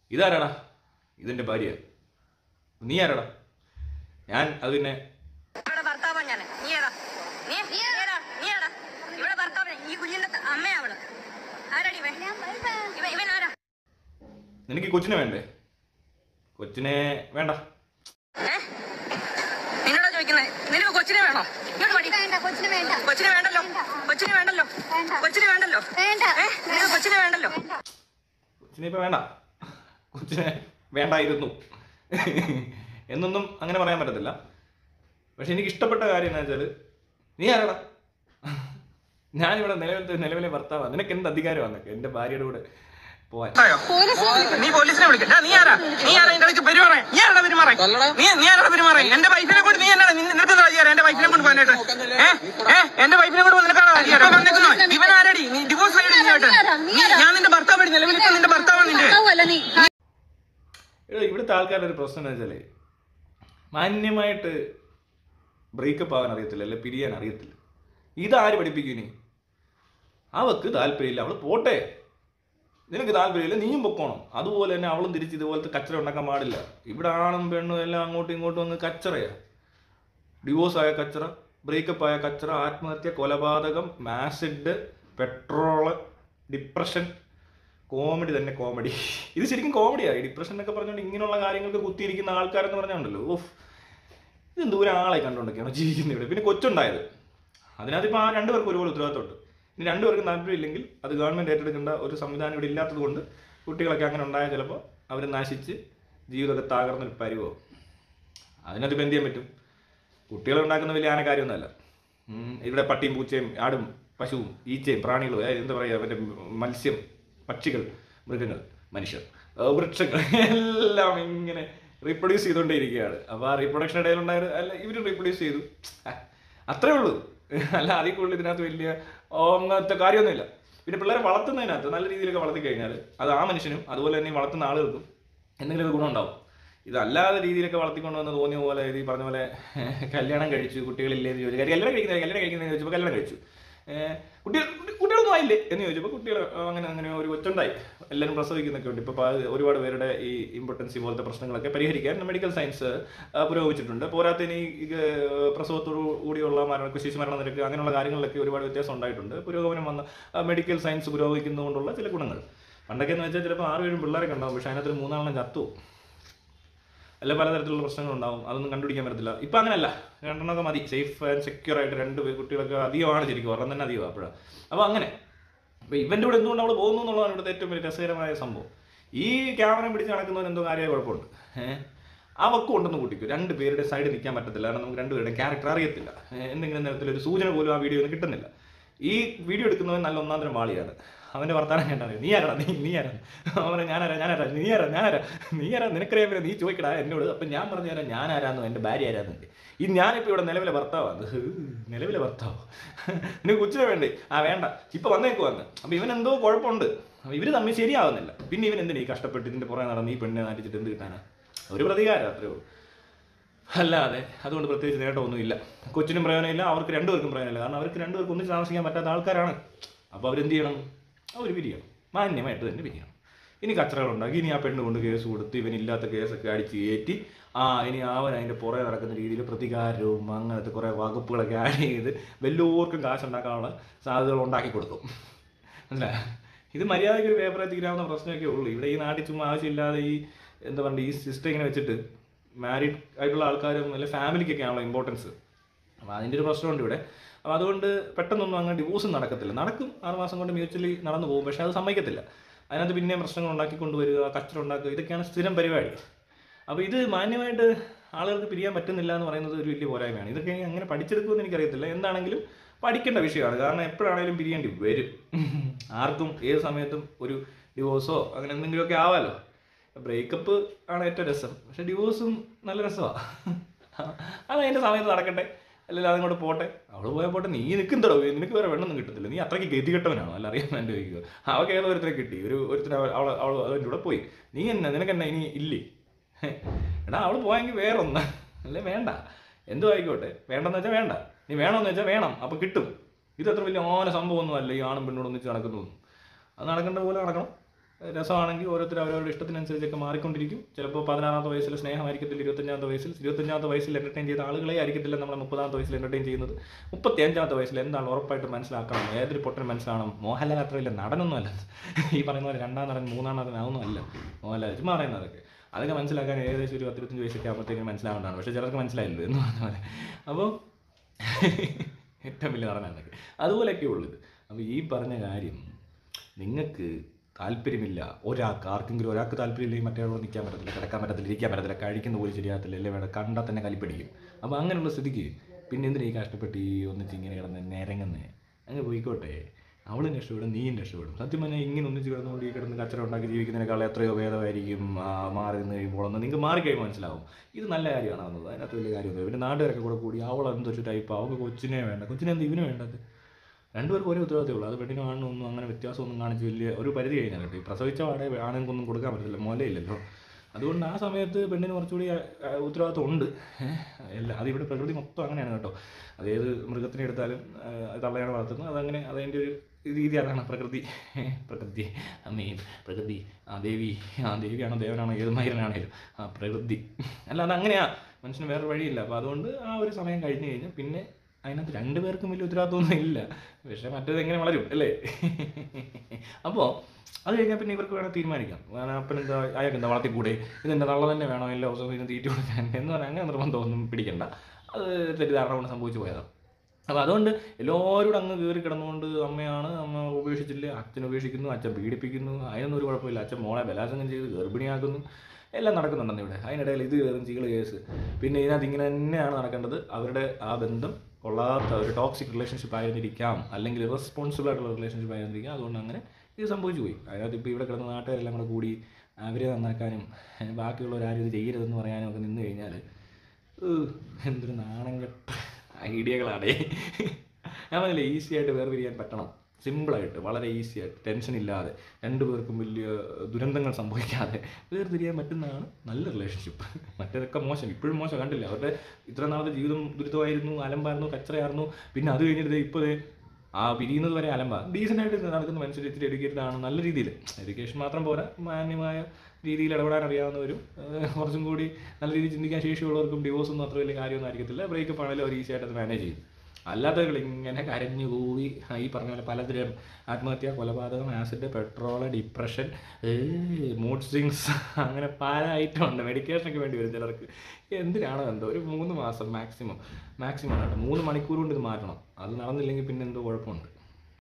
ഇതാരാടാ ഇതെന്റെ ഭാര്യ നീ ആരാടാ ഞാൻ അത് പിന്നെ ഇവിടെ ഭർത്താവാ ഞാൻ നീ ഏതാ നീ നീ ഏതാ നീ ഏതാ ഇവിടെ ഭർത്താവ് ഈ കുഞ്ഞിന്റെ ത- അമ്മയാ അവള് ആരാടി ഇവൻ ഇവൻ ഇവൻ ആരാ നിനക്ക് ഈ കൊച്ചിനെ വേണ്ടേ കൊച്ചിനെ വേണ്ട ഏ നിന്നോടാ ചോദിക്കുന്നത് നിനക്ക് കൊച്ചിനെ വേണോ ഇങ്ങോട്ട് മടി വേണ്ട കൊച്ചിന് വേണ്ട കൊച്ചിനെ വേണ്ടല്ലോ കൊച്ചിനെ വേണ്ടല്ലോ വേണ്ട. കൊച്ചിനെ വേണ്ടല്ലോ വേണ്ട ഏ നിനക്ക് കൊച്ചിനെ വേണ്ടല്ലോ കൊച്ചിനെ ഇപ്പൊ വേണ്ട കൊച്ചിനെ വേണ്ടായിരുന്നു എന്നൊന്നും അങ്ങനെ പറയാൻ പറ്റത്തില്ല പക്ഷെ എനിക്ക് ഇഷ്ടപ്പെട്ട കാര്യം എന്താ വെച്ചാല് നീ ആരാടാ ഞാനിവിടെ നിലവിലത്തെ നിലവിലെ ഭർത്താവാണ് നിനക്ക് എന്ത് അധികാരമാണ് എന്റെ ഭാര്യയുടെ കൂടെ പോവാൻ നീ പോലീസിനെ വിളിക്കണ്ട നീ ആരാ നീ ആരാ എന്റെ അടുത്ത് പെരുമാറാൻ നീ ആരാ പെരുമാറാൻ നീ നീ ആരാ പെരുമാറാൻ എന്റെ വൈഫിനെ കൊണ്ട് നീ എന്നാ നിനക്ക് അധികാരം എന്റെ വൈഫിനെ കൊണ്ട് പോകാനായിട്ട് ഏ ഏ എന്റെ വൈഫിനെ കൊണ്ട് നിനക്കാണ് അധികാരം വന്നേക്കുന്നോ ഇവൻ ആരാടി നീ ഡിവോഴ്സ് ആയിട്ട് നീ ആയിട്ട് നീ- ഞാൻ നിന്റെ ഭർത്താവ് നിലവിലിപ്പോ നിന്റെ ഭർത്താവാണ് നിന്റെ ഭർത്താവല്ല നീ എടോ, ഇവിടുത്തെ ആൾക്കാരുടെ ഒരു പ്രശ്നം എന്താ വെച്ചാലേ മാന്യമായിട്ട് ബ്രേക്കപ്പ് ആവാൻ അറിയത്തില്ല അല്ലെ പിരിയാൻ അറിയത്തില്ല ഇതാര് പഠിപ്പിക്കും ഇനി അവക്ക് താല്പര്യമില്ല അവള് പോട്ടെ നിനക്ക് താല്പര്യമില്ല നീയും പൊക്കോണം അതുപോലെ തന്നെ അവളും തിരിച്ച് ഇതുപോലത്തെ കച്ചറ ഉണ്ടാക്കാൻ പാടില്ല ഇവിടെ ആണും പെണ്ണും എല്ലാം അങ്ങോട്ടും ഇങ്ങോട്ടും ഒന്ന് കച്ചറയാ ഡിവോഴ്സ് ആയ കച്ചറ ബ്രേക്കപ്പ് ആയ കച്ചറ ആത്മഹത്യ കൊലപാതകം മാസിഡ് പെട്രോള് ഡിപ്രഷൻ കോമഡി തന്നെ കോമഡി ഇത് ശരിക്കും കോമഡിയാണ് ഡിപ്രഷൻ എന്നൊക്കെ പറഞ്ഞുകൊണ്ട് ഇങ്ങനെയുള്ള കാര്യങ്ങൾക്ക് കുത്തിയിരിക്കുന്ന ആൾക്കാരെന്ന് പറഞ്ഞുണ്ടല്ലോ ഓഫ് ഇത് ദൂരെ ആളെ കണ്ടുകൊണ്ടൊക്കെയാണ് ജീവിക്കുന്നത് ഇവിടെ പിന്നെ കൊച്ചുണ്ടായത് അതിനകത്ത് ഇപ്പോൾ ആ രണ്ടുപേർക്കും ഒരുപോലെ ഉത്തരവാദിത്തമുണ്ട് ഇനി രണ്ടുപേർക്കും താല്പര്യമില്ലെങ്കിൽ അത് ഗവൺമെൻറ് ഏറ്റെടുക്കേണ്ട ഒരു സംവിധാനം ഇവിടെ ഇല്ലാത്തത് കൊണ്ട് കുട്ടികളൊക്കെ അങ്ങനെ ഉണ്ടായാൽ ചിലപ്പോൾ അവർ നശിച്ച് ജീവിതമൊക്കെ തകർന്നൊരു പരിവോ അതിനകത്ത് ഇപ്പം എന്ത് ചെയ്യാൻ പറ്റും കുട്ടികൾ ഉണ്ടാക്കുന്ന വലിയ ആന കാര്യമൊന്നുമല്ല ഉം, ഇവിടെ പട്ടിയും പൂച്ചയും ആടും പശുവും ഈച്ചയും പ്രാണികളും ഏ, എന്താ പറയുക മറ്റേ മത്സ്യം പക്ഷികൾ മൃഗങ്ങൾ മനുഷ്യർ ഏ, വൃക്ഷങ്ങൾ എല്ലാം ഇങ്ങനെ റീപ്രൊഡ്യൂസ് ചെയ്തുകൊണ്ടേയിരിക്കുകയാണ് അപ്പോൾ ആ റീപ്രൊഡക്ഷൻ ഇടയിലുണ്ടായത് അല്ല ഇവർ റീപ്രൊഡ്യൂസ് ചെയ്തു ആ, അത്രേ ഉള്ളൂ അല്ല അതിൽ കൂടുതൽ ഇതിനകത്ത് വലിയ ഓ, അങ്ങനത്തെ കാര്യമൊന്നുമില്ല പിന്നെ പിള്ളേരെ വളർത്തുന്നതിനകത്ത് നല്ല രീതിയിലൊക്കെ വളർത്തി കഴിഞ്ഞാൽ അത് ആ മനുഷ്യനും അതുപോലെ തന്നെ ഈ വളർത്തുന്ന ആളുകൾക്കും എന്തെങ്കിലും ഒരു ഗുണം ഉണ്ടാവും ഇതല്ലാതെ രീതിയിലൊക്കെ വളർത്തിക്കൊണ്ട് വന്ന് തോന്നിയ പോലെ ഇത് ഈ പറഞ്ഞ പോലെ കല്യാണം കഴിച്ചു കുട്ടികളില്ലേ എന്ന് ചോദിച്ചു കല്യാണം കഴിക്കുന്നത് കല്യാണം കഴിക്കുന്നത് ചോദിച്ചപ്പോൾ കല്യാണം കഴിച്ചു ഏഹ് കുട്ടികൾ കുട്ടി- കുട്ടികളൊന്നും ആയില്ലേ എന്ന് ചോദിച്ചപ്പോൾ കുട്ടികൾ അങ്ങനെ അങ്ങനെ ഒരു കൊച്ചുണ്ടായി എല്ലാവരും പ്രസവിക്കുന്നൊക്കെ ഉണ്ട് ഇപ്പോൾ ഒരുപാട് പേരുടെ ഈ ഇമ്പോർട്ടൻസി പോലത്തെ പ്രശ്നങ്ങളൊക്കെ പരിഹരിക്കാൻ മെഡിക്കൽ സയൻസ് ആ, പുരോഗമിച്ചിട്ടുണ്ട് പോരാത്തതിന് ഈ ഇത് പ്രസവത്തോടു കൂടിയുള്ള മരണ ശിശു മരണ നിരക്ക് അങ്ങനെയുള്ള കാര്യങ്ങളിലൊക്കെ ഒരുപാട് വ്യത്യാസം ഉണ്ടായിട്ടുണ്ട് പുരോഗമനം വന്ന മെഡിക്കൽ സയൻസ് പുരോഗമിക്കുന്നതുകൊണ്ടുള്ള ചില ഗുണങ്ങൾ പണ്ടൊക്കെ എന്ന് വെച്ചാൽ ചിലപ്പോൾ ആറ് ഏഴും പിള്ളേരൊക്കെ ഉണ്ടാവും പക്ഷേ അതിനകത്ത് ഒരു മൂന്നാളെണ്ണം ചത്തു അല്ല പലതരത്തിലുള്ള പ്രശ്നങ്ങളുണ്ടാവും അതൊന്നും കണ്ടുപിടിക്കാൻ പറ്റത്തില്ല ഇപ്പം അങ്ങനെയല്ല രണ്ടെണ്ണമൊക്കെ മതി സേഫ് ആൻഡ് സെക്യൂർ ആയിട്ട് രണ്ട് പേർ കുട്ടികളൊക്കെ അധികമാണ് ശരിക്കും ഒരെണ്ണം തന്നെ അധികം അപ്പോഴാണ് അപ്പോൾ അങ്ങനെ അപ്പോൾ ഇവൻ്റെ കൂടെ എന്തുകൊണ്ട് അവൾ പോകുന്നു എന്നുള്ളതാണ് ഇവിടുത്തെ ഏറ്റവും വലിയ രസകരമായ സംഭവം ഈ ക്യാമറ പിടിച്ച് നടക്കുന്നവന് എന്തോ കാര്യമായ കുഴപ്പമുണ്ട് ഏഹ് അവക്കും ഉണ്ടെന്ന് കൂട്ടിക്കും രണ്ട് പേരുടെ സൈഡ് നിൽക്കാൻ പറ്റത്തില്ല കാരണം നമുക്ക് രണ്ടുപേരുടെ ക്യാരക്ടർ അറിയത്തില്ല ഏഹ് എന്തെങ്കിലും തരത്തിലൊരു സൂചന പോലും ആ വീഡിയോയിൽ കിട്ടുന്നില്ല ഈ വീഡിയോ എടുക്കുന്നവൻ നല്ല ഒന്നാം തരം വാളിയാണ് അവന്റെ വർത്താനം കേട്ടാ നീ ആരാ നീ നീ ആരാ അവനെ ഞാനാരാ ഞാനാരാ നീ ആരാ ഞാനാരാ നീ ആരാ നിനക്കറിയാൻ പിന്നെ നീ ചോദിക്കടാ എന്നോട് അപ്പൊ ഞാൻ പറഞ്ഞു തരാം ഞാൻ ആരാന്നോ എന്റെ ഭാര്യ ആരാന്നുണ്ട് ഈ ഞാനിപ്പോ ഇവിടെ നിലവിലെ ഭർത്താവാണ് ഹ്, നിലവിലെ ഭർത്താവ് നിനക്ക് കൊച്ചിനെ വേണ്ടേ ആ വേണ്ട ഇപ്പൊ വന്നേക്ക് വന്ന് അപ്പൊ ഇവൻ എന്തോ കുഴപ്പമുണ്ട് അപ്പൊ ഇവര് തമ്മിൽ ശരിയാവുന്നില്ല പിന്നെ ഇവൻ എന്തിനാ ഈ കഷ്ടപ്പെട്ട് ഇതിന്റെ പുറകെ നടന്ന് ഈ പെണ്ണെ നാട്ടിച്ചിട്ട് എന്ത് കിട്ടാനാ ഒരു പ്രതികാരം അത്രേ ഉള്ളൂ അല്ലാതെ അതുകൊണ്ട് പ്രത്യേകിച്ച് നേട്ടമൊന്നുമില്ല കൊച്ചിനും പ്രയോജനമില്ല അവർക്ക് രണ്ടുപേർക്കും പ്രയോജനമില്ല കാരണം അവർക്ക് രണ്ടുപേർക്കും ഒന്നിച്ച് താമസിക്കാൻ പറ്റാത്ത ആൾക്കാരാണ് അപ്പോൾ അവരെന്ത് ചെയ്യണം അവർ പിരിയണം മാന്യമായിട്ട് തന്നെ പിരിയണം ഇനി കച്ചറകളുണ്ടാക്കി ഇനി ആ പെണ്ണ് കൊണ്ട് കേസ് കൊടുത്ത് ഇവനില്ലാത്ത കേസൊക്കെ അടിച്ച് കയറ്റി ആ ഇനി അവൻ അതിൻ്റെ പുറകെ നടക്കുന്ന രീതിയിൽ പ്രതികാരവും അങ്ങനത്തെ കുറേ വകുപ്പുകളൊക്കെ ആഡ് ചെയ്ത് വല്ലവർക്കും കാശുണ്ടാക്കാനുള്ള സാധ്യതകൾ ഉണ്ടാക്കി കൊടുക്കും മനസ്സിലായോ ഇത് മര്യാദയ്ക്ക് ഒരു പേപ്പറെ തീരാവുന്ന പ്രശ്നമൊക്കെ ഉള്ളൂ ഇവിടെ ഈ നാട്ടിൽ ചുമ്മാ ആവശ്യമില്ലാതെ ഈ എന്താ പറയുക ഈ സിസ്റ്റം ഇങ്ങനെ വെച്ചിട്ട് മാരീഡ് ആയിട്ടുള്ള ആൾക്കാരും അല്ലെ ഫാമിലിക്കൊക്കെ ആണല്ലോ ഇമ്പോർട്ടൻസ് അപ്പോൾ അതിൻ്റെ ഒരു പ്രശ്നമുണ്ട് ഇവിടെ അപ്പോൾ അതുകൊണ്ട് പെട്ടെന്നൊന്നും അങ്ങനെ ഡിവോഴ്സ് നടക്കത്തില്ല നടക്കും ആറ് മാസം കൊണ്ട് മ്യൂച്വലി നടന്നു പോകും പക്ഷേ അത് സമ്മതിക്കത്തില്ല അതിനകത്ത് പിന്നെയും പ്രശ്നങ്ങൾ ഉണ്ടാക്കി കൊണ്ടുവരിക കച്ചറ ഉണ്ടാക്കുക ഇതൊക്കെയാണ് സ്ഥിരം പരിപാടി അപ്പോൾ ഇത് മാന്യമായിട്ട് ആളുകൾക്ക് പിരിയാൻ പറ്റുന്നില്ല എന്ന് പറയുന്നത് ഒരു വലിയ പോരായ്മയാണ് ഇതൊക്കെ അങ്ങനെ പഠിച്ചെടുക്കുമെന്ന് എനിക്കറിയത്തില്ല എന്താണെങ്കിലും പഠിക്കേണ്ട വിഷയമാണ് കാരണം എപ്പോഴാണെങ്കിലും പിരിയേണ്ടി വരും ആർക്കും ഏത് സമയത്തും ഒരു ഡിവോഴ്സോ അങ്ങനെ എന്തെങ്കിലുമൊക്കെ ആവാലോ ബ്രേക്കപ്പ് ആണ് ഏറ്റവും രസം പക്ഷെ ഡിവോഴ്സും നല്ല രസമാണ് അത് അതിൻ്റെ സമയത്ത് നടക്കട്ടെ അല്ലെങ്കിൽ അതങ്ങോട്ട് പോട്ടെ അവള് പോയാൽ പോട്ടെ നീ നിൽക്കുന്നുണ്ടോ നിനക്ക് വേറെ വെണ്ണൊന്നും കിട്ടത്തില്ല നീ അത്രയ്ക്ക് ഗതികെട്ടവനാണോ അല്ല അറിയാൻ വേണ്ടി ചോദിക്കുക അവൾക്ക് ഏതോ ഒരുത്തരെ കിട്ടി ഒരു ഒരുത്തര അവൾ അവൾ അതിൻ്റെ കൂടെ പോയി നീ എന്നാ നിനക്കെന്നാ ഇനി ഇല്ലേ എടാ അവൾ പോയെങ്കിൽ വേറെ ഒന്ന് അല്ലേ വേണ്ട എന്തോ ആയിക്കോട്ടെ വേണ്ടെന്ന് വെച്ചാൽ വേണ്ട നീ വേണമെന്ന് വെച്ചാൽ വേണം അപ്പോൾ കിട്ടും ഇത് അത്ര വലിയ ഓന സംഭവമൊന്നും അല്ല ഈ ആണും പെണ്ണോട് ഒന്നിച്ച് നടക്കുന്നതൊന്നും അത് നടക്കേണ്ട പോലെ നടക്കണം രസമാണെങ്കിൽ ഓരോരുത്തർ അവരവരുടെ ഇഷ്ടത്തിനനുസരിച്ചൊക്കെ മാറിക്കൊണ്ടിരിക്കും ചിലപ്പോൾ പതിനാറാമത്തെ വയസ്സിൽ സ്നേഹമായിരിക്കത്തില്ല ഇരുപത്തഞ്ചാമത്തെ വയസ്സിൽ ഇരുപത്തഞ്ചാമത്തെ വയസ്സിൽ എൻ്റർടൈൻ ചെയ്ത ആളുകളെ ആയിരിക്കത്തില്ല നമ്മളെ മുപ്പതാമത്തെ വയസ്സിൽ എൻ്റർടൈൻ ചെയ്യുന്നത് മുപ്പത്തി അഞ്ചാമത്തെ വയസ്സിൽ എന്താണ് ഉറപ്പായിട്ട് മനസ്സിലാക്കണം ഏതൊരു പൊട്ടനും മനസ്സിലാവണം മോഹൻലാൽ അത്ര വലിയ നടനൊന്നും അല്ല ഈ പറയുന്ന പോലെ രണ്ടാം നടൻ മൂന്നാം നടൻ അതൊന്നും അല്ല മോഹൻലാൽ ചുമ്മാ പറയുന്നതൊക്കെ അതൊക്കെ മനസ്സിലാക്കാൻ ഏകദേശം ഒരു പത്തിരുപത്തഞ്ച് വയസ്സൊക്കെ ആകുമ്പോഴത്തേക്കും മനസ്സിലാവേണ്ടതാണ് പക്ഷേ ചിലർക്ക് മനസ്സിലായില്ലല്ലോ എന്ന് പറഞ്ഞ പോലെ അപ്പോൾ ഏറ്റവും വലിയ നടനാണ് അതുപോലെയൊക്കെ ഉള്ളത് അപ്പോൾ ഈ പറഞ്ഞ കാര്യം നിങ്ങൾക്ക് താല്പര്യമില്ല ഒരാൾക്ക് ആർക്കെങ്കിലും ഒരാൾക്ക് താല്പര്യമില്ലെങ്കിൽ മറ്റേ നിൽക്കാൻ പറ്റത്തില്ല കിടക്കാൻ പറ്റത്തില്ല ഇരിക്കാൻ പറ്റത്തില്ല കഴിക്കുന്ന പോലും ശരിയാകത്തില്ല അല്ലേ വേണ്ട കണ്ടാൽ തന്നെ കലിപ്പടിക്കും അപ്പോൾ അങ്ങനെയുള്ള സ്ഥിതിക്ക് പിന്നെ എന്തിനാ ഈ കഷ്ടപ്പെട്ട് ഈ ഒന്നിച്ച് ഇങ്ങനെ കിടന്ന് നിരങ്ങുന്നേ അങ്ങ് പോയിക്കോട്ടെ അവളും രക്ഷപ്പെടും നീയും രക്ഷപ്പെടും സത്യം പറഞ്ഞാൽ ഇങ്ങനെ ഒന്നിച്ച് കിടന്നുകൊണ്ട് ഈ കിടന്ന് കച്ചറ ഉണ്ടാക്കി ജീവിക്കുന്നതിനേക്കാൾ എത്രയോ ഭേദമായിരിക്കും ആ, മാറി നിന്ന് കഴിയുമ്പോൾ ഒന്ന് നിങ്ങൾക്ക് മാറിക്കഴിയുമ്പോൾ മനസ്സിലാവും ഇത് നല്ല കാര്യമാണ് വന്നത് അതിനകത്ത് വലിയ കാര്യമൊന്നും പിന്നെ നാട്ടുകാരൊക്കെ കൂടെ കൂടി അവൾ എന്തൊരു ടൈപ്പ് അവൾക്ക് കൊച്ചിനെ വേണ്ട കൊച്ചിനെ എന്ത് ഇവന് വേണ്ടത് രണ്ടുപേർക്കും ഒരേ ഉത്തരവാദിത്തമേ ഉള്ളൂ അത് പെണ്ണിനും ആണിനും ഒന്നും അങ്ങനെ വ്യത്യാസമൊന്നും കാണിച്ച് വലിയ ഒരു പരിധി കഴിഞ്ഞാൽ കേട്ടോ ഈ പ്രസവിച്ച പാടെ ആണുങ്ങൾക്കൊന്നും കൊടുക്കാൻ പറ്റത്തില്ല മുലയില്ലല്ലോ അതുകൊണ്ട് ആ സമയത്ത് പെണ്ണിന് കുറച്ചുകൂടി ആ, ആ, ഉത്തരവാദിത്വം ഉണ്ട് ഏഹ് അല്ല അതിവിടെ പ്രകൃതി മൊത്തം അങ്ങനെയാണ് കേട്ടോ അതേത് മൃഗത്തിനെ എടുത്താലും ആ, അത് തള്ളയാണ് വളർത്തുന്നത് അതങ്ങനെ അതതിൻ്റെ ഒരു രീതി അതാണ് പ്രകൃതി ഏഹ് പ്രകൃതി അമ്മയും പ്രകൃതി ആ ദേവി ആ ദേവിയാണോ ദേവനാണോ ഏത് മൈരനാണേലും ആ പ്രകൃതി അല്ല അതങ്ങനെയാ മനുഷ്യന് വേറെ വഴിയില്ല അപ്പോൾ അതുകൊണ്ട് ആ ഒരു സമയം കഴിഞ്ഞ് കഴിഞ്ഞാൽ പിന്നെ അതിനകത്ത് രണ്ടുപേർക്കും വലിയ ഉത്തരവാദിത്വമൊന്നും ഇല്ല പക്ഷേ മറ്റേത് എങ്ങനെ വളരും അല്ലേ അപ്പോൾ അത് കഴിഞ്ഞാൽ പിന്നെ ഇവർക്ക് വേണം തീരുമാനിക്കാം കാരണം അപ്പൻ എന്താ അയാൾക്ക് എന്താ വളർത്തിക്കൂടെ ഇതെൻ്റെ തള്ള തന്നെ വേണോ എല്ലാ ദിവസവും ഇതിന് തീറ്റ കൊടുക്കാൻ എന്ന് പറഞ്ഞാൽ അങ്ങനെ നിർബന്ധമൊന്നും പിടിക്കണ്ട അത് തെറ്റിദ്ധാരണ കൊണ്ട് സംഭവിച്ചു പോയതാണ് അപ്പോൾ അതുകൊണ്ട് എല്ലാവരും അങ്ങ് കയറി കിടന്നുകൊണ്ട് അമ്മയാണ് അമ്മ ഉപേക്ഷിച്ചില്ല അച്ഛൻ ഉപേക്ഷിക്കുന്നു അച്ഛൻ പീഡിപ്പിക്കുന്നു അതിനൊന്നും ഒരു കുഴപ്പമില്ല അച്ഛൻ മോളെ ബലാത്സംഗം ചെയ്ത് ഗർഭിണിയാക്കുന്നു എല്ലാം നടക്കുന്നുണ്ടെന്ന് ഇവിടെ അതിനിടയിൽ ഇത് കയറും ചീള് കേസ് പിന്നെ ഇതിനകത്ത് ഇങ്ങനെ തന്നെയാണ് നടക്കേണ്ടത് അവരുടെ ആ ബന്ധം കൊള്ളാത്ത ഒരു ടോക്സിക് റിലേഷൻഷിപ്പ് ആയിരുന്നിരിക്കാം അല്ലെങ്കിൽ റെസ്പോൺസിബിൾ ആയിട്ടുള്ള റിലേഷൻഷിപ്പ് ആയിരുന്നിരിക്കാം അതുകൊണ്ട് അങ്ങനെ ഇത് സംഭവിച്ചു പോയി അതിനകത്ത് ഇപ്പോൾ ഇവിടെ കിടന്ന നാട്ടുകാരെല്ലാം കൂടെ കൂടി അവരെ നന്നാക്കാനും ഏഹ് ബാക്കിയുള്ളവർ ആരും ഇത് ചെയ്യരുതെന്ന് പറയാനും ഒക്കെ നിന്ന് കഴിഞ്ഞാൽ എന്തൊരു നാണം കെട്ട ഐഡിയകളാണേ ഞാൻ പറഞ്ഞില്ലേ ഈസി ആയിട്ട് വേർപിരിയാൻ പറ്റണം സിമ്പിളായിട്ട് വളരെ ഈസി ആയിട്ട് ടെൻഷൻ ഇല്ലാതെ രണ്ടുപേർക്കും വലിയ ദുരന്തങ്ങൾ സംഭവിക്കാതെ വേർതിരിയാൻ പറ്റുന്നതാണ് നല്ല റിലേഷൻഷിപ്പ് മറ്റേതൊക്കെ മോശം ഇപ്പോഴും മോശം കണ്ടില്ല അവരുടെ ഇത്ര നാളത്തെ ജീവിതം ദുരിതമായിരുന്നു അലമ്പായിരുന്നു കച്ചറയായിരുന്നു പിന്നെ അത് കഴിഞ്ഞിട്ട് ഇപ്പോൾ ആ പിരിയുന്നത് വരെ അലമ്പ ഡീസൻ്റ് ആയിട്ട് നടക്കുന്ന മനുഷ്യർ ഇത്തിരി എഡ്യൂക്കേറ്റഡ് ആണ് നല്ല രീതിയിൽ എഡ്യൂക്കേഷൻ മാത്രം പോരാ മാന്യമായ രീതിയിൽ ഇടപെടാൻ അറിയാവുന്നവരും ഏഹ് കുറച്ചും കൂടി നല്ല രീതിയിൽ ചിന്തിക്കാൻ ശേഷിയുള്ളവർക്കും ഡിവോഴ്സ് ഒന്നും അത്ര വലിയ കാര്യമൊന്നും ആയിരിക്കത്തില്ല ബ്രേക്കപ്പ് ആണെങ്കിലും അവർ ഈസി ആയിട്ട് അത് മാനേജ് ചെയ്യും അല്ലാത്തവர்கள் ഇങ്ങനെ കരഞ്ഞു കൂവി ഈ പറഞ്ഞ പോലെ പലതരം ആത്മഹത്യ കൊലപാതകം acid petrol depression mood swings അങ്ങനെ പല ഐറ്റം ഉണ്ട് മെഡിക്കേഷനൊക്കെ വേണ്ടി വരും ചിലർക്ക് എന്തിനാണോ എന്തോ ഒരു മൂന്ന് മാസം മാക്സിമം മാക്സിമം കേട്ടോ മൂന്ന് മണിക്കൂർ കൊണ്ട് ഇത് മാറ്റണം അത് നടന്നില്ലെങ്കിൽ പിന്നെ എന്തോ കുഴപ്പമുണ്ട്